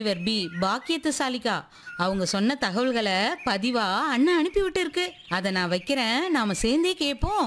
இவர் பி பாக்கியத்துசாலிகா அவங்க சொன்ன தகவல்களை பதிவா அண்ணன் அனுப்பி விட்டு இருக்கு அதை நான் வைக்கிறேன் நாம சேர்ந்தே கேட்போம்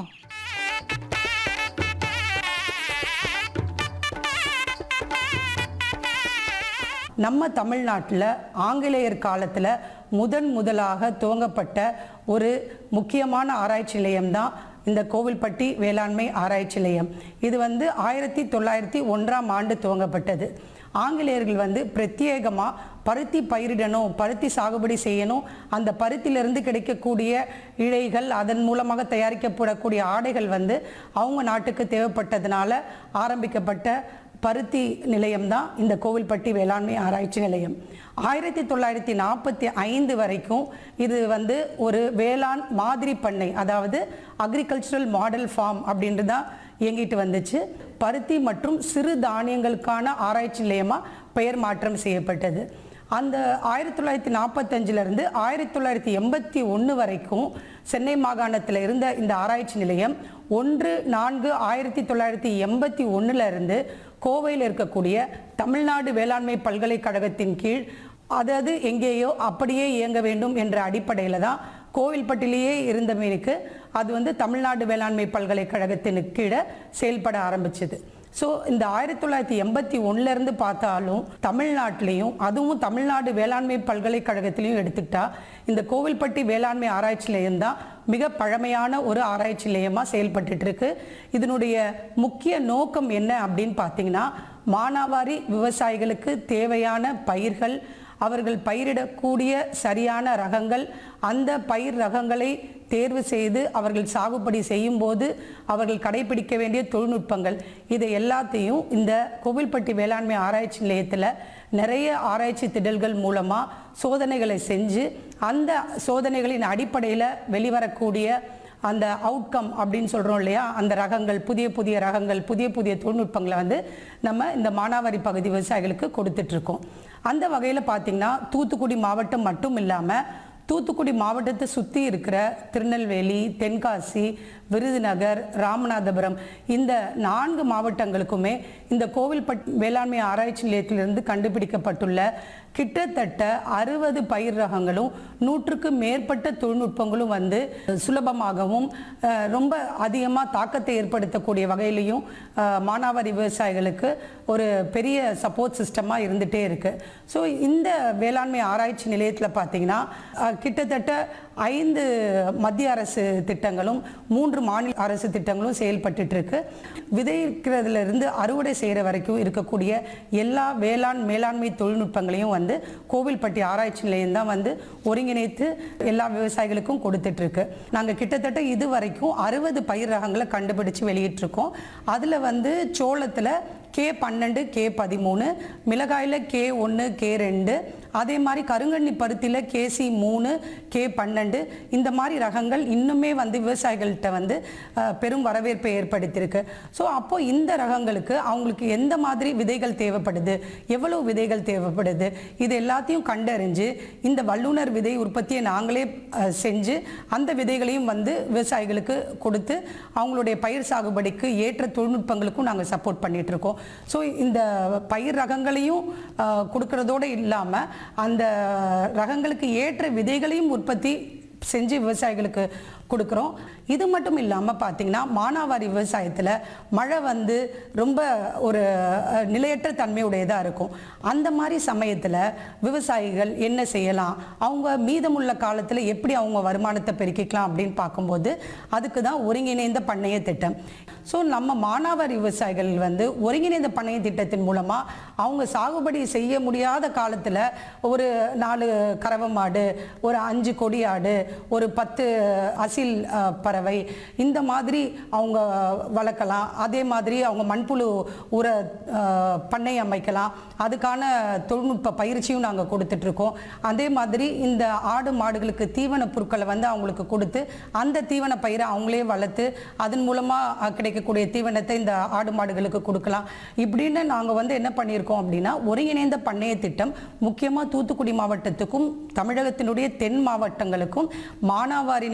நம்ம தமிழ்நாட்டில் ஆங்கிலேயர் காலத்தில் முதன் முதலாக துவங்கப்பட்ட ஒரு முக்கியமான ஆராய்ச்சி நிலையம்தான் இந்த கோவில்பட்டி வேளாண்மை ஆராய்ச்சி நிலையம் இது வந்து ஆயிரத்தி தொள்ளாயிரத்தி ஒன்றாம் ஆண்டு துவங்கப்பட்டது ஆங்கிலேயர்கள் வந்து பிரத்யேகமாக பருத்தி பயிரிடணும் பருத்தி சாகுபடி செய்யணும் அந்த பருத்தியிலிருந்து கிடைக்கக்கூடிய இழைகள் அதன் மூலமாக தயாரிக்கப்படக்கூடிய ஆடைகள் வந்து அவங்க நாட்டுக்கு தேவைப்பட்டதுனால ஆரம்பிக்கப்பட்ட பருத்தி நிலையம் தான் இந்த கோவில்பட்டி வேளாண்மை ஆராய்ச்சி நிலையம் ஆயிரத்தி தொள்ளாயிரத்தி நாற்பத்தி ஐந்து வரைக்கும் இது வந்து ஒரு வேளாண் மாதிரி பண்ணை அதாவது அக்ரிகல்ச்சரல் மாடல் ஃபார்ம் அப்படின்றது தான் இயங்கிட்டு வந்துச்சு பருத்தி மற்றும் சிறு தானியங்களுக்கான ஆராய்ச்சி நிலையமாக பெயர் மாற்றம் செய்யப்பட்டது அந்த ஆயிரத்தி தொள்ளாயிரத்தி நாற்பத்தஞ்சிலிருந்து ஆயிரத்தி தொள்ளாயிரத்தி எண்பத்தி ஒன்று வரைக்கும் சென்னை மாகாணத்தில் இருந்த இந்த ஆராய்ச்சி நிலையம் ஒன்று நான்கு ஆயிரத்தி தொள்ளாயிரத்தி எண்பத்தி ஒன்றுல இருந்து கோவையில் இருக்கக்கூடிய தமிழ்நாடு வேளாண்மை பல்கலைக்கழகத்தின் கீழ் அதாவது எங்கேயோ அப்படியே இயங்க வேண்டும் என்ற அடிப்படையில் தான் கோவில்பட்டிலேயே இருந்த மீனுக்கு அது வந்து தமிழ்நாடு வேளாண்மை பல்கலைக்கழகத்தின் கீழே செயல்பட ஆரம்பிச்சது ஸோ இந்த ஆயிரத்தி தொள்ளாயிரத்தி எண்பத்தி ஒன்றுலேருந்து பார்த்தாலும் தமிழ்நாட்டிலையும் அதுவும் தமிழ்நாடு வேளாண்மை பல்கலைக்கழகத்திலையும் எடுத்துக்கிட்டா இந்த கோவில்பட்டி வேளாண்மை ஆராய்ச்சி நிலையம் தான் மிக பழமையான ஒரு ஆராய்ச்சி நிலையமாக செயல்பட்டுட்டு இருக்கு இதனுடைய முக்கிய நோக்கம் என்ன அப்படின்னு பார்த்தீங்கன்னா மானாவாரி விவசாயிகளுக்கு தேவையான பயிர்கள் அவர்கள் பயிரிடக்கூடிய சரியான ரகங்கள் அந்த பயிர் ரகங்களை தேர்வு செய்து அவர்கள் சாகுபடி செய்யும்போது அவர்கள் கடைபிடிக்க வேண்டிய தொழில்நுட்பங்கள் இதை எல்லாத்தையும் இந்த கோவில்பட்டி வேளாண்மை ஆராய்ச்சி நிலையத்தில் நிறைய ஆராய்ச்சி திடல்கள் மூலமாக சோதனைகளை செஞ்சு அந்த சோதனைகளின் அடிப்படையில் வெளிவரக்கூடிய அந்த அவுட்கம் அப்படின்னு சொல்கிறோம் இல்லையா அந்த ரகங்கள் புதிய புதிய ரகங்கள் புதிய புதிய தொழில்நுட்பங்களை வந்து நம்ம இந்த மானாவாரி பகுதி விவசாயிகளுக்கு கொடுத்துட்ருக்கோம் அந்த வகையில் பார்த்திங்கன்னா தூத்துக்குடி மாவட்டம் மட்டும் இல்லாமல் தூத்துக்குடி மாவட்டத்தை சுற்றி இருக்கிற திருநெல்வேலி தென்காசி விருதுநகர் ராமநாதபுரம் இந்த நான்கு மாவட்டங்களுக்குமே இந்த கோவில்பட் வேளாண்மை ஆராய்ச்சி நிலையத்திலிருந்து கண்டுபிடிக்கப்பட்டுள்ள கிட்டத்தட்ட அறுபது பயிர் ரகங்களும் நூற்றுக்கு மேற்பட்ட தொழில்நுட்பங்களும் வந்து சுலபமாகவும் அஹ், ரொம்ப அதிகமாக தாக்கத்தை ஏற்படுத்தக்கூடிய வகையிலையும் அஹ், மானாவாரி விவசாயிகளுக்கு ஒரு பெரிய சப்போர்ட் சிஸ்டமாக இருந்துகிட்டே இருக்குது ஸோ இந்த வேளாண்மை ஆராய்ச்சி நிலையத்தில் பார்த்தீங்கன்னா அஹ், கிட்டத்தட்ட ஐந்து மத்திய அரசு திட்டங்களும் மூன்று மாநில அரசு திட்டங்களும் செயல்பட்டுட்டு இருக்கு விதைக்கிறதுல இருந்து அறுவடை செய்கிற வரைக்கும் இருக்கக்கூடிய எல்லா வேளாண் மேலாண்மை தொழில்நுட்பங்களையும் வந்து கோவில்பட்டி ஆராய்ச்சி நிலையம் தான் வந்து ஒருங்கிணைத்து எல்லா விவசாயிகளுக்கும் கொடுத்துட்டு இருக்கு நாங்கள் கிட்டத்தட்ட இது வரைக்கும் அறுபது பயிர் ரகங்களை கண்டுபிடிச்சு வெளியிட்டிருக்கோம் அதில் வந்து சோளத்தில் கே பன்னெண்டு கே பதிமூணு மிளகாயில் கே ஒன்று கே ரெண்டு அதே மாதிரி கருங்கண்ணி பருத்தியில் கேசி மூணு கே பன்னெண்டு இந்த மாதிரி ரகங்கள் இன்னுமே வந்து விவசாயிகள்கிட்ட வந்து அஹ், பெரும் வரவேற்பை ஏற்படுத்தியிருக்கு ஸோ அப்போ இந்த ரகங்களுக்கு அவங்களுக்கு எந்த மாதிரி விதைகள் தேவைப்படுது எவ்வளவு விதைகள் தேவைப்படுது இது எல்லாத்தையும் கண்டறிஞ்சு இந்த வல்லுனர் விதை உற்பத்தியை நாங்களே அஹ், செஞ்சு அந்த விதைகளையும் வந்து விவசாயிகளுக்கு கொடுத்து அவங்களுடைய பயிர் சாகுபடிக்கு ஏற்ற தொழில்நுட்பங்களுக்கும் நாங்கள் சப்போர்ட் பண்ணிட்டு இருக்கோம் ஸோ இந்த பயிர் ரகங்களையும் அஹ், கொடுக்கறதோடு இல்லாமல் அந்த ரகங்களுக்கு ஏற்ற விதைகளையும் உற்பத்தி செஞ்சு விவசாயிகளுக்கு கொடுக்குறோம் இது மட்டும் இல்லாமல் பார்த்தீங்கன்னா மானாவாரி விவசாயத்தில் மழை வந்து ரொம்ப ஒரு அஹ், நிலையற்ற தன்மையுடையதாக இருக்கும் அந்த மாதிரி சமயத்தில் விவசாயிகள் என்ன செய்யலாம் அவங்க மீதமுள்ள காலத்தில் எப்படி அவங்க வருமானத்தை பெருக்கிக்கலாம் அப்படின்னு பார்க்கும்போது அதுக்கு தான் ஒருங்கிணைந்த பண்ணைய திட்டம் ஸோ நம்ம மானாவாரி விவசாயிகள் வந்து ஒருங்கிணைந்த பண்ணைய திட்டத்தின் மூலமாக அவங்க சாகுபடி செய்ய முடியாத காலத்தில் ஒரு நாலு கறவை மாடு ஒரு அஞ்சு கொடி ஆடு ஒரு பத்து அசில் அஹ், பறவை இந்த மாதிரி அவங்க வளர்க்கலாம் அதே மாதிரி அவங்க மண்புழு உர அஹ், பண்ணை அமைக்கலாம் அதுக்கான தொழில்நுட்ப பயிற்சியும் நாங்கள் கொடுத்துட்ருக்கோம் அதே மாதிரி இந்த ஆடு மாடுகளுக்கு தீவன பொருட்களை வந்து அவங்களுக்கு கொடுத்து அந்த தீவன பயிரை அவங்களே வளர்த்து அதன் மூலமாக கிடைக்கக்கூடிய தீவனத்தை இந்த ஆடு மாடுகளுக்கு கொடுக்கலாம் இப்படின்னு நாங்கள் வந்து என்ன பண்ணியிருக்கோம் அப்படின்னா ஒருங்கிணைந்த பண்ணைய திட்டம் முக்கியமாக தூத்துக்குடி மாவட்டத்துக்கும் தமிழகத்தினுடைய தென் மாவட்டங்களுக்கும் மானாவாரி நிலத்துக்கு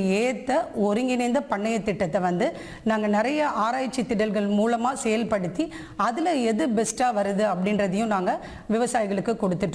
ஏற்ற ஒருங்கிணைந்த பண்ணைய திட்டத்தை வந்து நாங்கள் நிறைய ஆராய்ச்சி திடல்கள் மூலமாக செயல்படுத்தி அதில் எது பெஸ்ட்டாக வருது அப்படின்றதையும் நாங்கள் விவசாயிகளுக்கு கொடுத்துட்டு